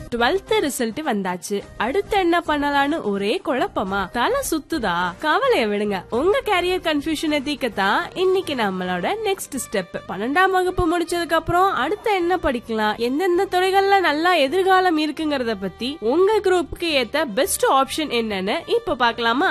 twelfth result வந்தாச்சு அடுத்து என்ன பண்ணலாம்னு ஒரே குழப்பமா தலை சுத்துதா கவலைய விடுங்க உங்க கேரியர் கன்ஃபியூஷனை தீக்கத்தான் இன்னைக்கு நம்மளோட நெக்ஸ்ட் ஸ்டெப் பன்னெண்டாம் வகுப்பு முடிச்சதுக்கு அப்புறம் அடுத்து என்ன படிக்கலாம் எந்தெந்த துறைகள்ல நல்லா எதிர்காலம் இருக்குங்கறத பத்தி உங்க குரூப்புக்கு ஏத்த பெஸ்ட் ஆப்ஷன் என்னன்னு இப்ப பார்க்கலாமா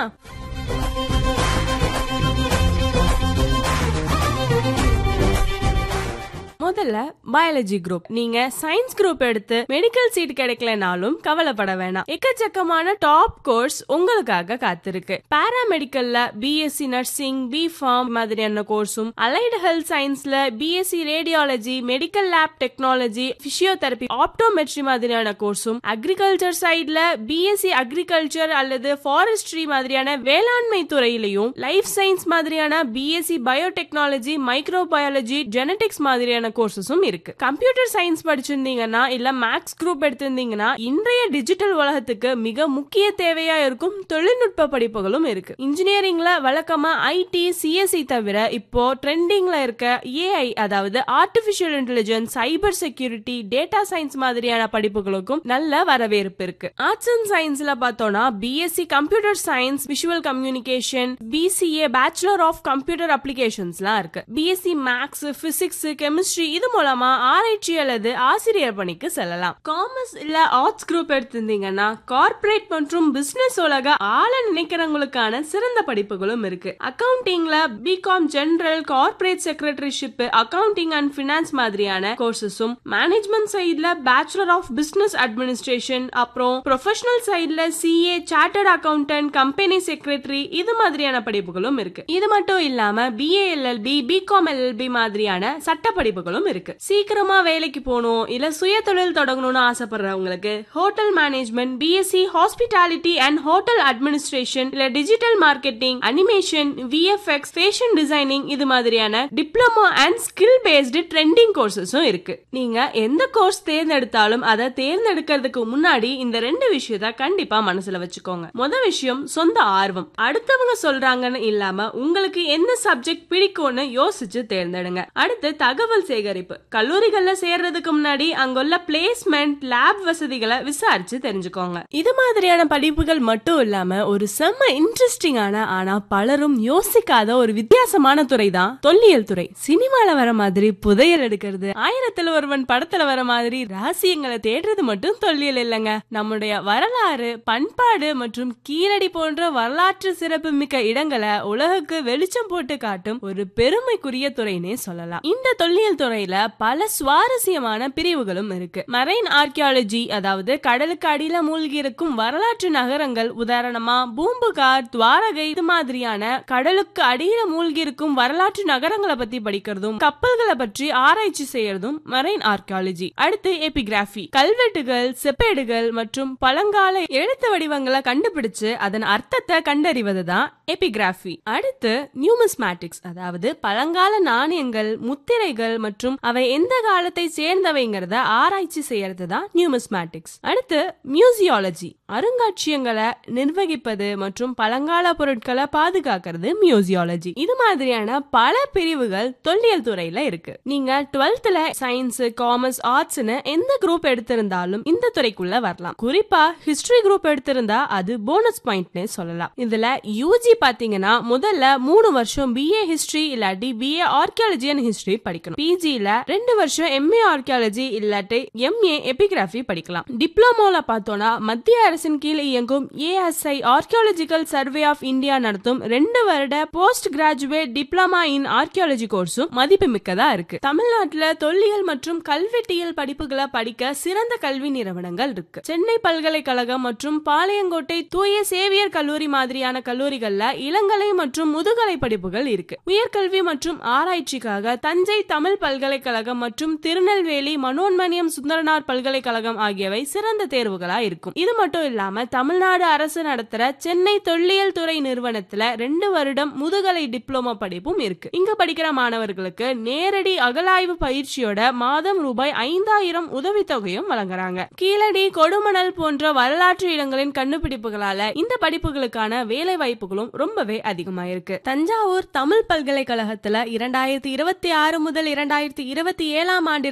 முதல்ல பயாலஜி குரூப் நீங்க சயின்ஸ் குரூப் எடுத்து மெடிக்கல் சீட் கிடைக்கலனாலும் கவலைப்பட வேணாம் எக்கச்சக்கமான டாப் கோர்ஸ் உங்களுக்காக காத்திருக்கு பாராமெடிக்கல்ல பிஎஸ்சி நர்சிங் பி ஃபார்ம் மாதிரியான கோர்ஸும் அலைடு ஹெல்த் சயின்ஸ்ல BSc radiology medical lab technology physiotherapy optometry மாதிரியான கோர்ஸும் அக்ரிகல்ச்சர் சைட்ல பிஎஸ்சி அக்ரிகல்ச்சர் அல்லது ஃபாரஸ்ட்ரி மாதிரியான வேளாண்மை துறையிலையும் லைஃப் சயின்ஸ் மாதிரியான பிஎஸ்சி பயோடெக்னாலஜி மைக்ரோபயாலஜி ஜெனடிக்ஸ் மாதிரியான கோர்சஸும் இருக்கு கம்ப்யூட்டர் சயின்ஸ் படிச்சிருந்தீங்கன்னா இல்ல மேக்ஸ் குரூப் எடுத்திருந்தீங்கன்னா இன்றைய டிஜிட்டல் உலகத்துக்கு மிக முக்கிய தேவையா இருக்கும் தொழில்நுட்ப படிப்புகளும் இருக்கு இன்ஜினியரிங்ல வழக்கமா ஐடி சிஎஸ்சி தவிர இப்போ ட்ரெண்டிங்ல இருக்க ஏஐ அதாவது artificial intelligence cyber security data science மாதிரியான படிப்புகளுக்கும் நல்ல வரவேற்பு இருக்கு ஆர்ட்ஸ் அண்ட் சயின்ஸ்ல பார்த்தோம்னா BSc computer science visual communication BCA bachelor of computer அப்ளிகேஷன்ஸ்லாம் இருக்கு பிஎஸ்சி மேக்ஸ் பிசிக்ஸ் கெமிஸ்ட்ரி இது மூலமா ஆராய்ச்சி அல்லது ஆசிரியர் பணிக்கு செல்லலாம் காமர்ஸ் இல்ல ஆர்ட்ஸ் குரூப் எடுத்திருந்தீங்கன்னா கார்ப்பரேட் மற்றும் பிசினஸ் உலக ஆள நினைக்கிறவங்களுக்கான சிறந்த படிப்புகளும் இருக்கு அக்கவுண்டிங்ல BCom general corporate secretaryship accounting and finance மாதிரியான கோர்சஸும் மேனேஜ்மெண்ட் சைட்ல பேச்சுலர் ஆஃப் பிசினஸ் அட்மினிஸ்ட்ரேஷன் அப்புறம் ப்ரொஃபஷனல் சைட்ல CA chartered accountant company secretary இது மாதிரியான படிப்புகளும் இருக்கு இது மட்டும் இல்லாம பிஏ எல்எல்பி பிகாம் எல்எல்பி மாதிரியான சட்ட படிப்புகளும் இருக்கு சீக்கிரமா வேலைக்கு போகணும் இல்ல சுய தொழில் தொடங்கணும்னு ஆசைப்படுறவங்களுக்கு hotel management BSc hospitality and hotel administration இல்ல digital marketing animation VFX fashion designing இது மாதிரியான diploma and skill based trending கோர்சஸும் இருக்கு நீங்க எந்த கோர்ஸ் தேர்ந்தெடுத்தாலும் அதை தேர்ந்தெடுக்கிறதுக்கு முன்னாடி இந்த ரெண்டு விஷயத்த கண்டிப்பா மனசுல வச்சுக்கோங்க முத விஷயம் சொந்த ஆர்வம் அடுத்தவங்க சொல்றாங்கன்னு இல்லாம உங்களுக்கு எந்த சப்ஜெக்ட் பிடிக்கும்னு யோசிச்சு தேர்ந்தெடுங்க அடுத்து தகவல் சேகரிப்பு கல்லூரிகள்ல சேர்றதுக்கு முன்னாடி அங்குள்ள பிளேஸ்மெண்ட் லேப் வசதிகளை விசாரிச்சு தெரிஞ்சுக்கோங்க இது மாதிரியான படிப்புகள் மட்டும் இல்லாம ஒரு செம்ம இன்ட்ரெஸ்டிங்கான ஆனா பலரும் யோசிக்காத ஒரு வித்தியாசமான துறை தான் தொல்லியல் துறை சினிமால வர மாதிரி புதையல் எடுக்கிறது ஆயிரத்துல ஒருவன் படத்துல வர மாதிரி ரகசியங்களை தேடுறது மட்டும் தொல்லியல் இல்லைங்க நம்முடைய வரலாறு பண்பாடு மற்றும் கீழடி போன்ற வரலாற்று சிறப்பு மிக்க இடங்களை உலகுக்கு வெளிச்சம் போட்டு காட்டும் ஒரு பெருமைக்குரிய துறைனே சொல்லலாம் இந்த தொல்லியல் துறையில பல சுவாரஸ்யமான பிரிவுகளும் இருக்கு மரைன் ஆர்கியாலஜி அதாவது கடலுக்கு அடியில மூழ்கி இருக்கும் வரலாற்று நகரங்கள் உதாரணமா பூம்புகார் துவாரகை இது மாதிரியான கடலுக்கு அடியில மூழ்கி இருக்கும் வரலாற்று நகரங்களை பத்தி படிக்கிறதும் கப்பல்களை பற்றி ஆராய்ச்சி செய்யறதும் மரைன் ஆர்கியாலஜி அடுத்து எபிகிராபி கல்வெட்டுகள் செப்பேடுகள் மற்றும் பழங்கால எழுத்து வடிவங்களை கண்டுபிடிச்சு அதன் அர்த்தத்தை கண்டறிவதுதான் எபிகிராபி அடுத்து நியூமிஸ்மேட்டிக்ஸ் அதாவது பழங்கால நாணயங்கள் முத்திரைகள் மற்றும் அவை எந்த காலத்தை சேர்ந்தவைங்கிறத ஆராய்ச்சி செய்யறது தான் நியூமிஸ்மேட்டிக்ஸ் அடுத்து மியூசியாலஜி அருங்காட்சியகங்களை நிர்வகிப்பது மற்றும் பழங்கால பொருட்களை பாதுகாக்கிறது மியூசியாலஜி இது மாதிரியான பல பிரிவுகள் தொல்லியல் துறையில இருக்கு நீங்க டுவெல்த்ல சயின்ஸ் காமர்ஸ் ஆர்ட்ஸ்னு எந்த குரூப் எடுத்திருந்தாலும் இந்த துறைக்குள்ள வரலாம் குறிப்பா ஹிஸ்டரி குரூப் எடுத்திருந்தா அது போனஸ் பாயிண்ட்னே சொல்லலாம் இதுல யூஜி பாத்தீங்கன்னா முதல்ல மூணு வருஷம் பிஏ ஹிஸ்டரி இல்லாட்டி பிஏ ஆர்கியாலஜி அண்ட் ஹிஸ்டரி படிக்கணும் பிஜில ரெண்டு வருஷம் எம்ஏ ஆர்கியாலஜி இல்லாட்டி எம்ஏ எபிகிராபி படிக்கலாம் டிப்ளமோல பார்த்தோம்னா மத்திய அரசின் கீழ் இயங்கும் ASI archaeological survey of India நடத்தும் ரெண்டு வருட post graduate diploma in archaeology கோர்ஸும் மதிப்புமிக்கதா இருக்கு தமிழ்நாட்டுல தொல்லியல் மற்றும் கல்வெட்டியல் படிப்புகளை படிக்க சிறந்த கல்வி நிறுவனங்கள் இருக்கு சென்னை பல்கலைக்கழகம் மற்றும் பாளையங்கோட்டை தூய சேவியர் கல்லூரி மாதிரியான கல்லூரிகள்ல இளங்கலை மற்றும் முதுகலை படிப்புகள் இருக்கு உயர்கல்வி மற்றும் ஆராய்ச்சிக்காக தஞ்சை தமிழ் பல்கலைக்கழகம் மற்றும் திருநெல்வேலி மனோன்மணியம் சுந்தரனார் பல்கலைக்கழகம் ஆகியவை சிறந்த தேர்வுகளா இருக்கும் இது மட்டும் இல்லாம தமிழ்நாடு அரசு நடத்துற சென்னை தொல்லியல் துறை நிறுவனத்துல ரெண்டு வருடம் முதுகலை டிப்ளமோ படிப்பும் இருக்கு இங்க படிக்கிற மாணவர்களுக்கு நேரடி அகலாய்வு பயிற்சியோட மாதம் ரூபாய் ஐந்தாயிரம் உதவித்தொகையும் வழங்குறாங்க கீழடி கொடுமணல் போன்ற வரலாற்று இடங்களின் கண்டுபிடிப்புகளால இந்த படிப்புகளுக்கான வேலை வாய்ப்புகளும் ரொம்பவே அதிகமா இருக்கு தஞ்சாவூர் தமிழ் பல்கலைக்கழகத்துல இரண்டாயிரத்தி இருபத்தி ஆறு முதல் இரண்டாயிரத்தி இருபத்தி ஏழாம் ஆண்டு